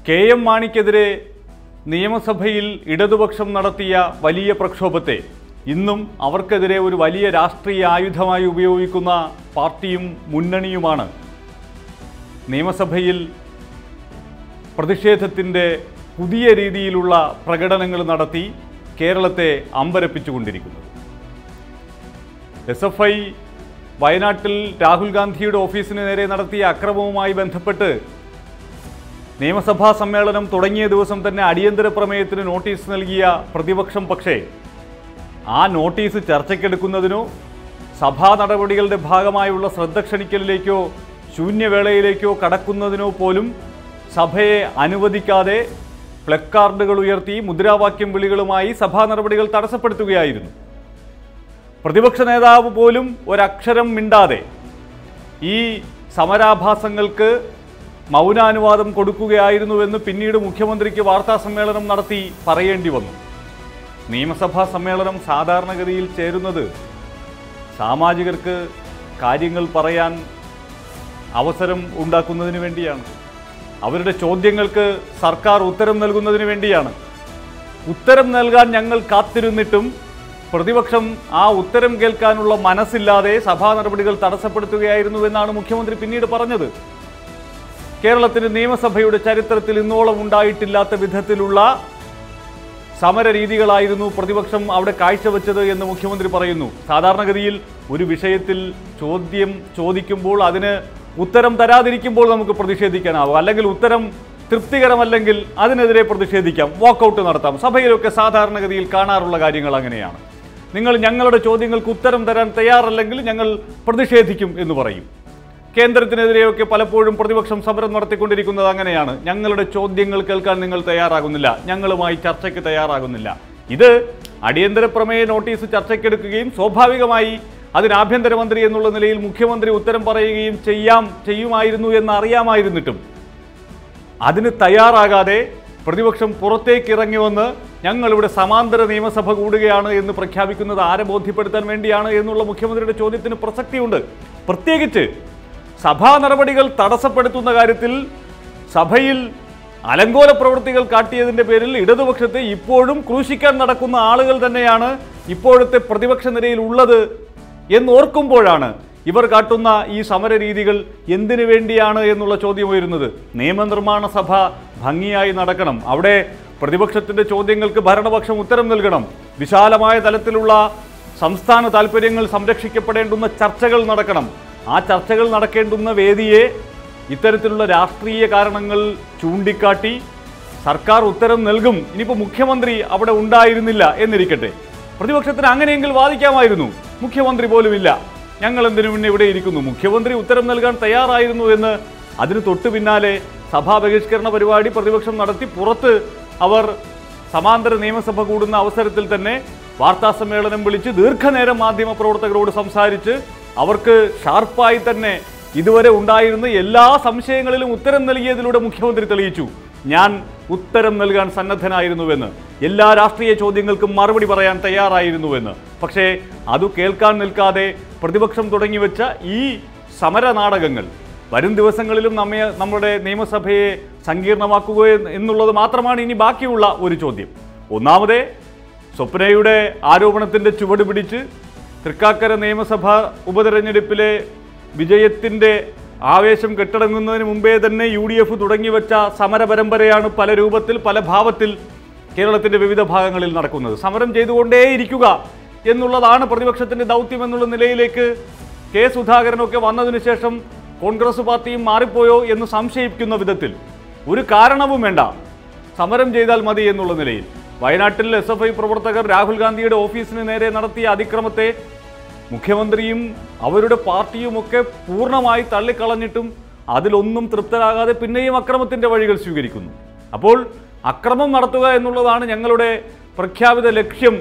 K M മാണിക്കെതിരെ നിയമസഭയിൽ ഇടതുപക്ഷം നടത്തിയ വലിയ പ്രക്ഷോഭത്തെ ഇന്നും അവർക്കെതിരെ ഒരു വലിയ രാഷ്ട്രീയ ആയുധമായി ഉപയോഗിക്കുന്ന പാർട്ടിയും മുന്നണിയുമാണ് നിയമസഭയിൽ പ്രതിഷേധത്തിൻ്റെ പുതിയ രീതിയിലുള്ള പ്രകടനങ്ങൾ നടത്തി കേരളത്തെ അമ്പരപ്പിച്ചുകൊണ്ടിരിക്കുന്നത് എസ് എഫ് ഐ വയനാട്ടിൽ രാഹുൽ ഗാന്ധിയുടെ ഓഫീസിന് നേരെ നടത്തിയ അക്രമവുമായി ബന്ധപ്പെട്ട് നിയമസഭാ സമ്മേളനം തുടങ്ങിയ ദിവസം തന്നെ അടിയന്തര പ്രമേയത്തിന് നോട്ടീസ് നൽകിയ പ്രതിപക്ഷം പക്ഷേ ആ നോട്ടീസ് ചർച്ചയ്ക്കെടുക്കുന്നതിനോ സഭാ നടപടികളുടെ ഭാഗമായുള്ള ശ്രദ്ധ ക്ഷണിക്കലിലേക്കോ ശൂന്യവേളയിലേക്കോ കടക്കുന്നതിനോ പോലും സഭയെ അനുവദിക്കാതെ പ്ലക്കാർഡുകൾ ഉയർത്തി മുദ്രാവാക്യം വിളികളുമായി സഭാ നടപടികൾ തടസ്സപ്പെടുത്തുകയായിരുന്നു പ്രതിപക്ഷ നേതാവ് പോലും ഒരക്ഷരം മിണ്ടാതെ ഈ സമരാഭാസങ്ങൾക്ക് മൗനാനുവാദം കൊടുക്കുകയായിരുന്നുവെന്ന് പിന്നീട് മുഖ്യമന്ത്രിക്ക് വാർത്താ സമ്മേളനം നടത്തി പറയേണ്ടി വന്നു നിയമസഭാ സമ്മേളനം സാധാരണഗതിയിൽ ചേരുന്നത് സാമാജികർക്ക് കാര്യങ്ങൾ പറയാൻ അവസരം ഉണ്ടാക്കുന്നതിന് വേണ്ടിയാണ് അവരുടെ ചോദ്യങ്ങൾക്ക് സർക്കാർ ഉത്തരം നൽകുന്നതിന് വേണ്ടിയാണ് ഉത്തരം നൽകാൻ ഞങ്ങൾ കാത്തിരുന്നിട്ടും പ്രതിപക്ഷം ആ ഉത്തരം കേൾക്കാനുള്ള മനസ്സില്ലാതെ സഭാ നടപടികൾ തടസ്സപ്പെടുത്തുകയായിരുന്നു എന്നാണ് മുഖ്യമന്ത്രി പിന്നീട് പറഞ്ഞത് കേരളത്തിന്റെ നിയമസഭയുടെ ചരിത്രത്തിൽ ഇന്നോളം ഉണ്ടായിട്ടില്ലാത്ത വിധത്തിലുള്ള സമര രീതികളായിരുന്നു പ്രതിപക്ഷം അവിടെ കാഴ്ചവെച്ചത് എന്ന് മുഖ്യമന്ത്രി പറയുന്നു സാധാരണഗതിയിൽ ഒരു വിഷയത്തിൽ ചോദ്യം ചോദിക്കുമ്പോൾ അതിന് ഉത്തരം തരാതിരിക്കുമ്പോൾ നമുക്ക് പ്രതിഷേധിക്കാനാവും അല്ലെങ്കിൽ ഉത്തരം തൃപ്തികരമല്ലെങ്കിൽ അതിനെതിരെ പ്രതിഷേധിക്കാം വാക്കൗട്ട് നടത്താം സഭയിലൊക്കെ സാധാരണഗതിയിൽ കാണാറുള്ള കാര്യങ്ങൾ അങ്ങനെയാണ് നിങ്ങൾ ഞങ്ങളുടെ ചോദ്യങ്ങൾക്ക് ഉത്തരം തരാൻ തയ്യാറല്ലെങ്കിൽ ഞങ്ങൾ പ്രതിഷേധിക്കും എന്ന് പറയും കേന്ദ്രത്തിനെതിരെയൊക്കെ പലപ്പോഴും പ്രതിപക്ഷം സമരം നടത്തിക്കൊണ്ടിരിക്കുന്നത് അങ്ങനെയാണ് ഞങ്ങളുടെ ചോദ്യങ്ങൾ കേൾക്കാൻ നിങ്ങൾ തയ്യാറാകുന്നില്ല ഞങ്ങളുമായി ചർച്ചയ്ക്ക് തയ്യാറാകുന്നില്ല ഇത് അടിയന്തര പ്രമേയ നോട്ടീസ് ചർച്ചയ്ക്കെടുക്കുകയും സ്വാഭാവികമായി അതിന് ആഭ്യന്തരമന്ത്രി എന്നുള്ള നിലയിൽ മുഖ്യമന്ത്രി ഉത്തരം പറയുകയും ചെയ്യാം ചെയ്യുമായിരുന്നു എന്ന് അറിയാമായിരുന്നിട്ടും അതിന് തയ്യാറാകാതെ പ്രതിപക്ഷം പുറത്തേക്ക് ഇറങ്ങി വന്ന് ഞങ്ങളിവിടെ സമാന്തര നിയമസഭ കൂടുകയാണ് എന്ന് പ്രഖ്യാപിക്കുന്നത് ആരെ ബോധ്യപ്പെടുത്താൻ വേണ്ടിയാണ് എന്നുള്ള മുഖ്യമന്ത്രിയുടെ ചോദ്യത്തിന് പ്രസക്തിയുണ്ട് പ്രത്യേകിച്ച് സഭാ നടപടികൾ തടസ്സപ്പെടുത്തുന്ന കാര്യത്തിൽ സഭയിൽ അലങ്കോല പ്രവൃത്തികൾ കാട്ടിയതിന്റെ പേരിൽ ഇടതുപക്ഷത്തെ ഇപ്പോഴും ക്രൂശിക്കാൻ നടക്കുന്ന ആളുകൾ തന്നെയാണ് ഇപ്പോഴത്തെ പ്രതിപക്ഷ നിരയിൽ ഉള്ളത് എന്നോർക്കുമ്പോഴാണ് ഇവർ കാട്ടുന്ന ഈ സമര രീതികൾ എന്തിനു വേണ്ടിയാണ് എന്നുള്ള ചോദ്യം ഉയരുന്നത് നിയമനിർമ്മാണ സഭ ഭംഗിയായി നടക്കണം അവിടെ പ്രതിപക്ഷത്തിന്റെ ചോദ്യങ്ങൾക്ക് ഭരണപക്ഷം ഉത്തരം നൽകണം വിശാലമായ തലത്തിലുള്ള സംസ്ഥാന താല്പര്യങ്ങൾ സംരക്ഷിക്കപ്പെടേണ്ടുന്ന ചർച്ചകൾ നടക്കണം ആ ചർച്ചകൾ നടക്കേണ്ടുന്ന വേദിയെ ഇത്തരത്തിലുള്ള രാഷ്ട്രീയ കാരണങ്ങൾ ചൂണ്ടിക്കാട്ടി സർക്കാർ ഉത്തരം നൽകും ഇനിയിപ്പോൾ മുഖ്യമന്ത്രി അവിടെ ഉണ്ടായിരുന്നില്ല എന്നിരിക്കട്ടെ പ്രതിപക്ഷത്തിന് അങ്ങനെയെങ്കിൽ വാദിക്കാമായിരുന്നു മുഖ്യമന്ത്രി പോലുമില്ല ഞങ്ങൾ എന്തിനു മുന്നേ ഇവിടെ ഇരിക്കുന്നു മുഖ്യമന്ത്രി ഉത്തരം നൽകാൻ തയ്യാറായിരുന്നു എന്ന് അതിന് തൊട്ടു പിന്നാലെ സഭാ ബഹിഷ്കരണ പരിപാടി പ്രതിപക്ഷം നടത്തി പുറത്ത് അവർ സമാന്തര നിയമസഭ കൂടുന്ന അവസരത്തിൽ തന്നെ വാർത്താ സമ്മേളനം വിളിച്ച് ദീർഘനേരം മാധ്യമ പ്രവർത്തകരോട് സംസാരിച്ച് അവർക്ക് ഷാർപ്പായി തന്നെ ഇതുവരെ ഉണ്ടായിരുന്ന എല്ലാ സംശയങ്ങളിലും ഉത്തരം നൽകിയതിലൂടെ മുഖ്യമന്ത്രി തെളിയിച്ചു ഞാൻ ഉത്തരം നൽകാൻ സന്നദ്ധനായിരുന്നുവെന്ന് എല്ലാ രാഷ്ട്രീയ ചോദ്യങ്ങൾക്കും മറുപടി പറയാൻ തയ്യാറായിരുന്നുവെന്ന് പക്ഷേ അത് കേൾക്കാൻ നിൽക്കാതെ പ്രതിപക്ഷം തുടങ്ങിവെച്ച ഈ സമര നാടകങ്ങൾ വരും ദിവസങ്ങളിലും നമ്മെ നമ്മുടെ നിയമസഭയെ സങ്കീർണമാക്കുക എന്നുള്ളത് മാത്രമാണ് ഇനി ബാക്കിയുള്ള ഒരു ചോദ്യം ഒന്നാമതേ സ്വപ്നയുടെ ആരോപണത്തിൻ്റെ ചുവട് പിടിച്ച് തൃക്കാക്കര നിയമസഭാ ഉപതെരഞ്ഞെടുപ്പിലെ വിജയത്തിൻ്റെ ആവേശം കെട്ടടങ്ങുന്നതിന് മുമ്പേ തന്നെ യു ഡി എഫ് തുടങ്ങിവെച്ച സമര പരമ്പരയാണ് പല രൂപത്തിൽ പല ഭാവത്തിൽ കേരളത്തിൻ്റെ വിവിധ ഭാഗങ്ങളിൽ നടക്കുന്നത് സമരം ചെയ്തുകൊണ്ടേയിരിക്കുക എന്നുള്ളതാണ് പ്രതിപക്ഷത്തിൻ്റെ ദൗത്യം എന്നുള്ള നിലയിലേക്ക് കെ സുധാകരനൊക്കെ വന്നതിന് ശേഷം കോൺഗ്രസ് പാർട്ടിയും മാറിപ്പോയോ എന്ന് സംശയിക്കുന്ന വിധത്തിൽ ഒരു കാരണവും വേണ്ട സമരം ചെയ്താൽ മതി എന്നുള്ള നിലയിൽ വയനാട്ടിൽ എസ് എഫ് ഐ പ്രവർത്തകർ രാഹുൽ ഗാന്ധിയുടെ ഓഫീസിന് നേരെ നടത്തിയ അതിക്രമത്തെ മുഖ്യമന്ത്രിയും അവരുടെ പാർട്ടിയുമൊക്കെ പൂർണ്ണമായി തള്ളിക്കളഞ്ഞിട്ടും അതിലൊന്നും തൃപ്തരാകാതെ പിന്നെയും അക്രമത്തിൻ്റെ വഴികൾ സ്വീകരിക്കുന്നു അപ്പോൾ അക്രമം നടത്തുക എന്നുള്ളതാണ് ഞങ്ങളുടെ പ്രഖ്യാപിത ലക്ഷ്യം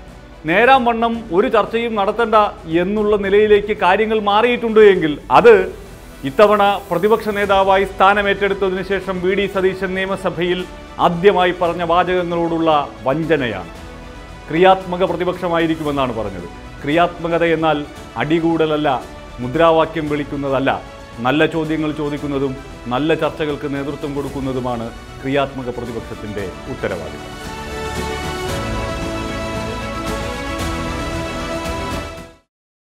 നേരാം വണ്ണം ഒരു ചർച്ചയും നടത്തണ്ട എന്നുള്ള നിലയിലേക്ക് കാര്യങ്ങൾ മാറിയിട്ടുണ്ട് എങ്കിൽ അത് ഇത്തവണ പ്രതിപക്ഷ നേതാവായി സ്ഥാനമേറ്റെടുത്തതിനു ശേഷം വി ഡി സതീശൻ നിയമസഭയിൽ ആദ്യമായി പറഞ്ഞ വാചകങ്ങളോടുള്ള വഞ്ചനയാണ് ക്രിയാത്മക പ്രതിപക്ഷമായിരിക്കുമെന്നാണ് പറഞ്ഞത് ക്രിയാത്മകത എന്നാൽ അടികൂടലല്ല മുദ്രാവാക്യം വിളിക്കുന്നതല്ല നല്ല ചോദ്യങ്ങൾ ചോദിക്കുന്നതും നല്ല ചർച്ചകൾക്ക് നേതൃത്വം കൊടുക്കുന്നതുമാണ് ക്രിയാത്മക പ്രതിപക്ഷത്തിൻ്റെ ഉത്തരവാദിത്തം